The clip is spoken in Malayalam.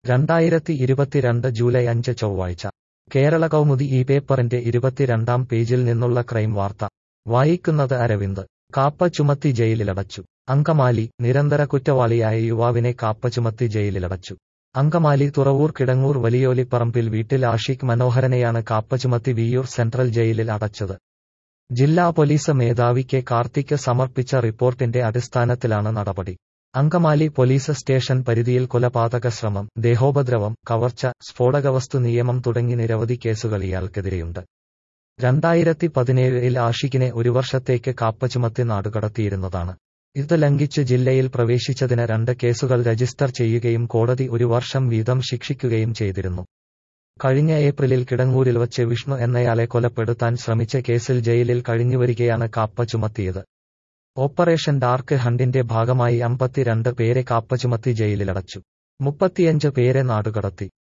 രണ്ടായിരത്തി ഇരുപത്തിരണ്ട് ജൂലൈ അഞ്ച് ചൊവ്വാഴ്ച കേരള കൗമുദി ഈ പേപ്പറിന്റെ ഇരുപത്തിരണ്ടാം പേജിൽ നിന്നുള്ള ക്രൈം വാർത്ത വായിക്കുന്നത് അരവിന്ദ് കാപ്പ ചുമത്തി ജയിലിലടച്ചു അങ്കമാലി നിരന്തര കുറ്റവാളിയായ യുവാവിനെ കാപ്പ ചുമത്തി ജയിലിലടച്ചു അങ്കമാലി തുറവൂർ കിടങ്ങൂർ വലിയോലിപ്പറമ്പിൽ വീട്ടിൽ ആഷിഖ് മനോഹരനെയാണ് കാപ്പ ചുമത്തി വിയ്യൂർ സെൻട്രൽ ജയിലിൽ അടച്ചത് ജില്ലാ പോലീസ് മേധാവി കെ കാർത്തിക് സമർപ്പിച്ച റിപ്പോർട്ടിന്റെ അടിസ്ഥാനത്തിലാണ് നടപടി അങ്കമാലി പോലീസ് സ്റ്റേഷൻ പരിധിയിൽ കൊലപാതക ശ്രമം ദേഹോപദ്രവം കവർച്ച സ്ഫോടകവസ്തു നിയമം തുടങ്ങി നിരവധി കേസുകൾ ഇയാൾക്കെതിരെയുണ്ട് രണ്ടായിരത്തി പതിനേഴിൽ ആഷിഖിനെ ഒരു വർഷത്തേക്ക് കാപ്പ ചുമത്തി നാടുകടത്തിയിരുന്നതാണ് ഇത് ലംഘിച്ച് ജില്ലയിൽ പ്രവേശിച്ചതിന് രണ്ട് കേസുകൾ രജിസ്റ്റർ ചെയ്യുകയും കോടതി ഒരു വർഷം വീതം ശിക്ഷിക്കുകയും ചെയ്തിരുന്നു കഴിഞ്ഞ ഏപ്രിലിൽ കിടങ്ങൂരിൽ വച്ച് വിഷ്ണു എന്നയാളെ കൊലപ്പെടുത്താൻ ശ്രമിച്ച കേസിൽ ജയിലിൽ കഴിഞ്ഞുവരികയാണ് കാപ്പ ചുമത്തിയത് ഓപ്പറേഷൻ ഡാർക്ക് ഹണ്ടിന്റെ ഭാഗമായി അമ്പത്തിരണ്ട് പേരെ കാപ്പ ചുമത്തി ജയിലിലടച്ചു മുപ്പത്തിയഞ്ച് പേരെ നാടുകടത്തി